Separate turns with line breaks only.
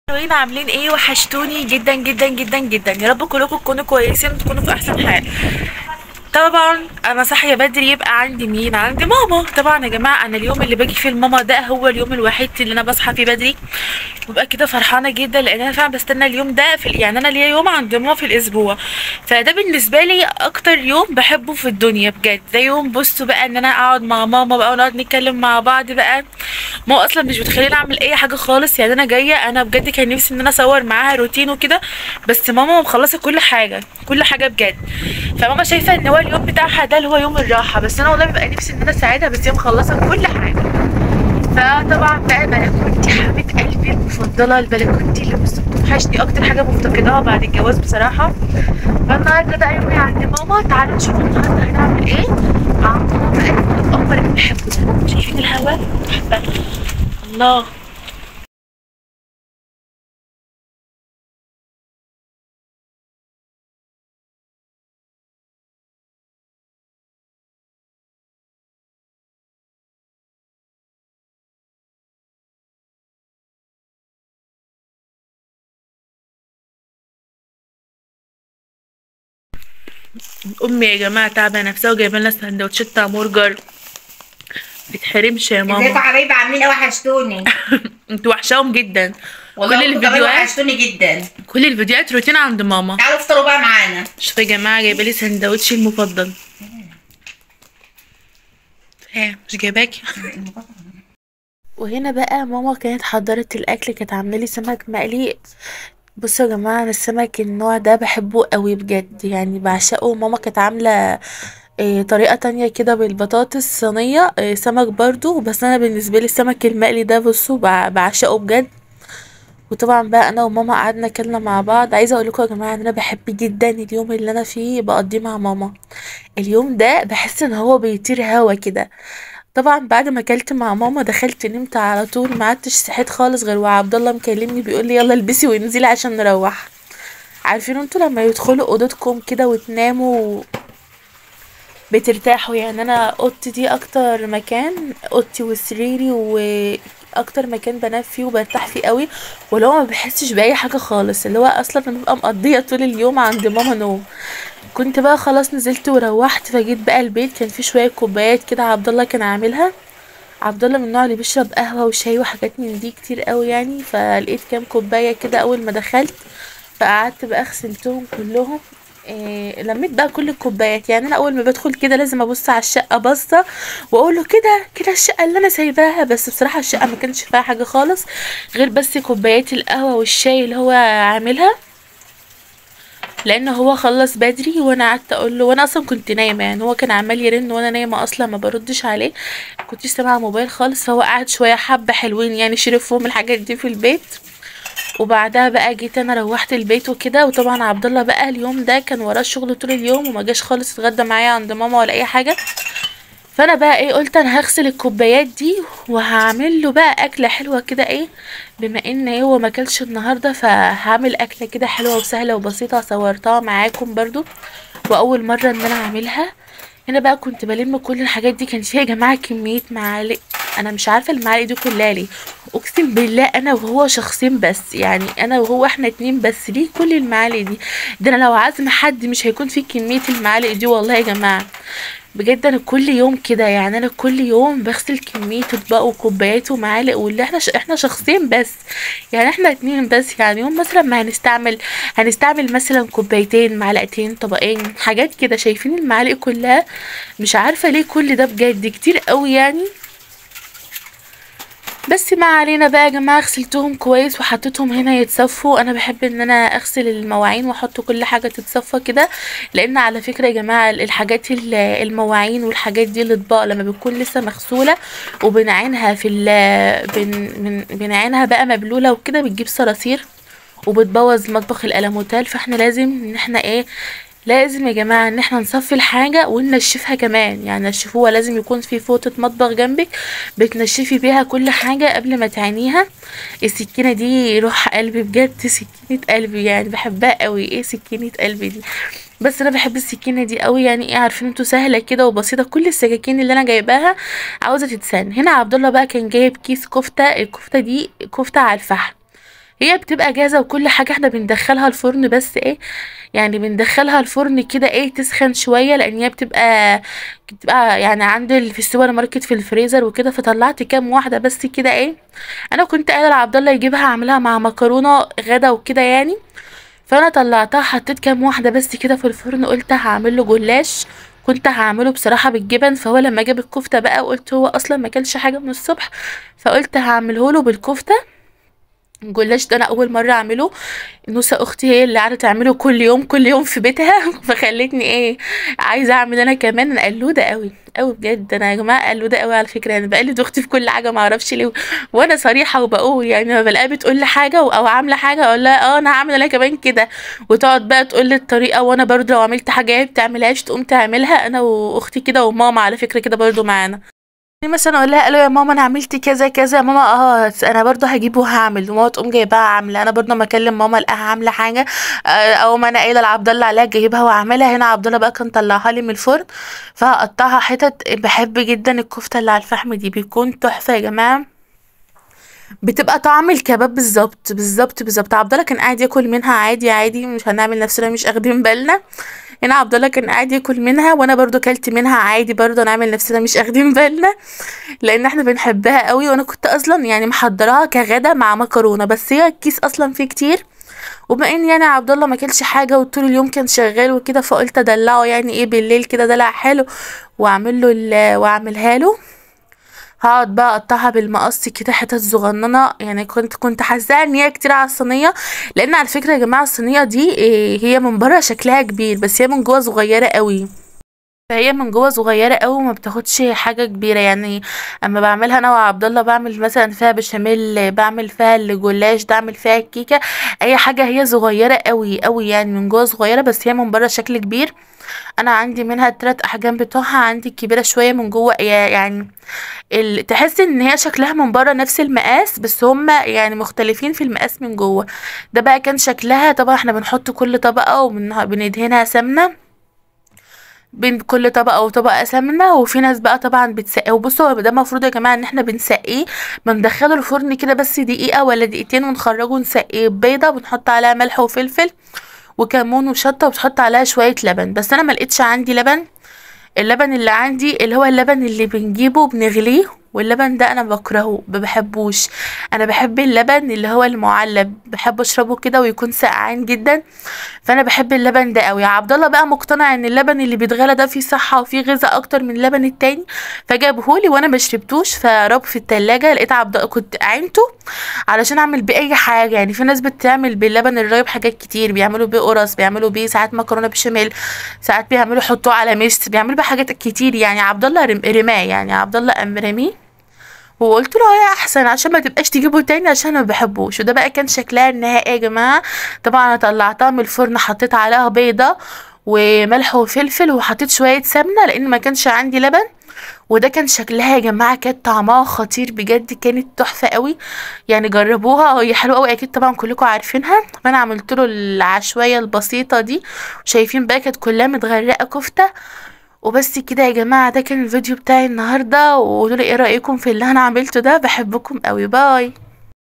حلوين عاملين ايه وحشتوني جدا جدا جدا جدا يا رب كلكم تكونوا كويسين وتكونوا في احسن حال طبعا انا صاحيه بدري يبقى عندي مين عندي ماما طبعا يا جماعه انا اليوم اللي باجي فيه لماما ده هو اليوم الوحيد اللي انا بصحى فيه بدري وببقى كده فرحانه جدا لان انا فعلا بستنى اليوم ده في يعني انا ليا يوم عند ماما في الاسبوع فده بالنسبه لي اكتر يوم بحبه في الدنيا بجد ده يوم بصوا بقى ان انا اقعد مع ماما بقى ونقعد نتكلم مع بعض بقى ماما اصلا مش بتخليني اعمل اي حاجه خالص يعني انا جايه انا بجد كان نفسي ان انا اصور معاها روتين وكده بس ماما مخلصه كل حاجه كل حاجه بجد فماما شايفه ان هو اليوم بتاعها ده اللي هو يوم الراحه بس انا والله ببقى نفسي ان انا اساعدها بس هي مخلصه كل حاجه فطبعا بقى بلكونتي حبيبه قلبي المفضله البلكونتي اللي بص بتوحشني اكتر حاجه مفتقداها بعد الجواز بصراحه فالنهارده ده يومي عند ماما تعالوا نشوف النهارده هنعمل ايه عند ماما قلبي القمر اللي بحبه ده شايفين الهوا تحفه الله امي يا جماعه تعبه نفسها وجايبه لنا سندوتشات همبرجر بتحرمش يا
ازيكم يا
ماما
حبايبي عاملين ايه وحشتوني
انتوا وحشاهم جدا
والله
كل
انتوا كمان
الفيديوهات
وحشتوني جدا
كل الفيديوهات روتين عند ماما
تعالوا افطروا بقى معانا
شوفوا يا جماعه جايبه لي سندوتشي المفضل ايه مش جايباكي وهنا بقى ماما كانت حضرت الاكل كانت عامله لي سمك مقلي بصوا يا جماعه انا السمك النوع ده بحبه قوي بجد يعني بعشقه ماما كانت عامله إيه طريقه تانية كده بالبطاطس صينيه إيه سمك برضو بس انا بالنسبه لي السمك المقلي ده بصوا بع- بعشقه بجد وطبعا بقى انا وماما قعدنا كلنا مع بعض عايزه اقول لكم يا جماعه ان انا بحب جدا اليوم اللي انا فيه بقضيه مع ماما اليوم ده بحس ان هو بيطير هوا كده طبعا بعد ما اكلت مع ماما دخلت نمت على طول ما عدتش صحيت خالص غير وعبد الله مكلمني بيقول لي يلا البسي وانزلي عشان نروح عارفين انتوا لما يدخلوا اوضتكم كده وتناموا بترتاحوا يعني انا اوضتي دي اكتر مكان اوضتي وسريري واكتر مكان بنام فيه وبرتاح فيه قوي ولو ما بحسش باي حاجه خالص اللي هو اصلا انا ببقى مقضيه طول اليوم عند ماما نوم كنت بقى خلاص نزلت وروحت فجيت بقى البيت كان في شويه كوبايات كده عبد الله كان عاملها عبد الله من النوع اللي بيشرب قهوه وشاي وحاجات من دي كتير قوي يعني فلقيت كام كوبايه كده اول ما دخلت فقعدت بقى غسلتهم كلهم إيه لميت بقى كل الكوبايات يعني انا اول ما بدخل كده لازم ابص على الشقه بصه واقول له كده كده الشقه اللي انا سايباها بس بصراحه الشقه ما كانش فيها حاجه خالص غير بس كوبايات القهوه والشاي اللي هو عاملها لان هو خلص بدري وانا قعدت اقول له وانا اصلا كنت نايمه يعني هو كان عمال يرن وانا نايمه اصلا ما بردش عليه كنتش سامعه موبايل خالص فهو قعد شويه حبه حلوين يعني شرب فيهم الحاجات دي في البيت وبعدها بقى جيت انا روحت البيت وكده وطبعا عبد الله بقى اليوم ده كان وراه شغل طول اليوم وما جاش خالص اتغدى معايا عند ماما ولا اي حاجه فانا بقى ايه قلت انا هغسل الكوبايات دي وهعمل له بقى اكله حلوه كده ايه بما ان إيه هو ما اكلش النهارده فهعمل اكله كده حلوه وسهله وبسيطه صورتها معاكم برضو واول مره ان انا اعملها هنا بقى كنت بلم كل الحاجات دي كان فيها يا جماعه كميه معالق انا مش عارفه المعالق دي كلها ليه اقسم بالله انا وهو شخصين بس يعني انا وهو احنا اتنين بس ليه كل المعالق دي ده انا لو عازمه حد مش هيكون فيه كميه المعالق دي والله يا جماعه بجد انا كل يوم كده يعني انا كل يوم بغسل كميه اطباق وكوبايات ومعالق واللي احنا ش... احنا شخصين بس يعني احنا اتنين بس يعني يوم مثلا ما هنستعمل هنستعمل مثلا كوبايتين معلقتين طبقين حاجات كده شايفين المعالق كلها مش عارفه ليه كل ده بجد كتير قوي يعني بس ما علينا بقى يا جماعه غسلتهم كويس وحطيتهم هنا يتصفوا انا بحب ان انا اغسل المواعين واحط كل حاجه تتصفى كده لان على فكره يا جماعه الحاجات ال- المواعين والحاجات دي الاطباق لما بتكون لسه مغسوله وبنعينها في ال بن بن بنعينها بقى مبلوله وكده بتجيب صراصير وبتبوظ مطبخ الالموتال فاحنا لازم ان احنا ايه لازم يا جماعة ان احنا نصفي الحاجة وننشفها كمان يعني نشفوها لازم يكون في فوطة مطبخ جنبك بتنشفي بيها كل حاجة قبل ما تعينيها السكينة دي روح قلبي بجد سكينة قلبي يعني بحبها قوي ايه سكينة قلبي دي بس انا بحب السكينه دي قوي يعني ايه عارفين انتوا سهله كده وبسيطه كل السكاكين اللي انا جايباها عاوزه تتسن هنا عبد الله بقى كان جايب كيس كفته الكفته دي كفته على الفحم هي بتبقى جاهزة وكل حاجة احنا بندخلها الفرن بس ايه يعني بندخلها الفرن كده ايه تسخن شوية لان هي بتبقى بتبقى يعني عند ال- في السوبر ماركت في الفريزر وكده فطلعت كام واحدة بس كده ايه انا كنت قايلة لعبد الله يجيبها اعملها مع مكرونة غدا وكده يعني فانا طلعتها حطيت كام واحدة بس كده في الفرن قلت هعمل له جلاش كنت هعمله بصراحة بالجبن فهو لما جاب الكفتة بقى وقلت هو اصلا ما كلش حاجة من الصبح فقلت هعمله له بالكفتة الجلاش ده انا اول مره اعمله نوسة اختي هي اللي قاعده تعمله كل يوم كل يوم في بيتها فخلتني ايه عايزه اعمل انا كمان انا قلوده قوي قوي بجد انا يا جماعه قلوده قوي على فكره يعني بقلد اختي في كل حاجه ما اعرفش ليه وانا صريحه وبقول يعني لما بلاقيها بتقول لي حاجه و- او عامله حاجه اقول لها اه انا هعمل انا كمان كده وتقعد بقى تقول لي الطريقه وانا برضه لو عملت حاجه هي بتعملهاش تقوم تعملها انا واختي كده وماما على فكره كده برضه معانا يعني مثلا اقول لها قالوا يا ماما انا عملت كذا كذا ماما اه انا برضو هجيبه وهعمل وماما تقوم جايباها عامله انا برضو لما اكلم ماما الاقيها عامله حاجه آه، او ما انا قايله لعبد الله عليها جايبها واعملها هنا عبد الله بقى كان طلعها لي من الفرن فهقطعها حتت بحب جدا الكفته اللي على الفحم دي بيكون تحفه يا جماعه بتبقى طعم الكباب بالظبط بالظبط بالظبط عبد الله كان قاعد ياكل منها عادي عادي مش هنعمل نفسنا مش اخدين بالنا هنا عبد الله كان قاعد ياكل منها وانا برضو كلت منها عادي برضو نعمل نفسنا مش اخدين بالنا لان احنا بنحبها قوي وانا كنت اصلا يعني محضراها كغدا مع مكرونه بس هي الكيس اصلا فيه كتير وبما ان يعني عبد الله ما كلش حاجه وطول اليوم كان شغال وكده فقلت ادلعه يعني ايه بالليل كده دلع حلو واعمل له ال- واعملها له هقعد بقى اقطعها بالمقص كده حتت صغننه يعني كنت كنت حاساها ان هي كتير على الصينيه لان على فكره يا جماعه الصينيه دي إيه، هي من بره شكلها كبير بس هي من جوه صغيره قوي فهي من جوه صغيره قوي وما بتاخدش حاجه كبيره يعني اما بعملها انا وعبد الله بعمل مثلا فيها بشاميل بعمل فيها الجلاش بعمل فيها الكيكه اي حاجه هي صغيره قوي قوي يعني من جوه صغيره بس هي من بره شكل كبير انا عندي منها التلات احجام بتوعها عندي الكبيره شويه من جوه يا- يعني ال... تحس ان هي شكلها من بره نفس المقاس بس هما يعني مختلفين في المقاس من جوه ده بقى كان شكلها طبعا احنا بنحط كل طبقه وبندهنها سمنه بين كل طبقة وطبقة سمنة وفي ناس بقى طبعا بتسقيه وبصوا هو ده المفروض يا جماعة ان احنا بنسقيه بندخله الفرن كده بس دقيقة ولا دقيقتين ونخرجه نسقيه بيضة بنحط عليها ملح وفلفل وكمون وشطة وتحط عليها شوية لبن بس انا ملقتش عندي لبن اللبن اللي عندي اللي هو اللبن اللي بنجيبه بنغليه واللبن ده انا بكرهه ما بحبوش انا بحب اللبن اللي هو المعلب بحب اشربه كده ويكون سقعان جدا فانا بحب اللبن ده قوي عبد الله بقى مقتنع ان اللبن اللي بيتغلى ده فيه صحه وفيه غذاء اكتر من اللبن التاني فجابهولي وانا ما شربتوش فرب في التلاجة لقيت عبد كنت عينته علشان اعمل بيه اي حاجه يعني في ناس بتعمل باللبن الرايب حاجات كتير بيعملوا بيه قرص بيعملوا بيه ساعات مكرونه بشاميل ساعات بيعملوا يحطوه على ميست بيعملوا بيه حاجات كتير يعني عبد الله رم- رماه يعني عبد الله قام رميه وقلت له هي احسن عشان ما تبقاش تجيبه تاني عشان ما بحبوش وده بقى كان شكلها النهائي يا جماعه طبعا انا طلعتها من الفرن حطيت عليها بيضه وملح وفلفل وحطيت شويه سمنه لان ما كانش عندي لبن وده كان شكلها يا جماعه كانت طعمها خطير بجد كانت تحفه قوي يعني جربوها هي حلوه قوي اكيد طبعا كلكم عارفينها فانا عملت له العشوائيه البسيطه دي شايفين بقى كانت كلها متغرقه كفته وبس كده يا جماعه ده كان الفيديو بتاعي النهارده وقولوا لي ايه رايكم في اللي انا عملته ده بحبكم قوي باي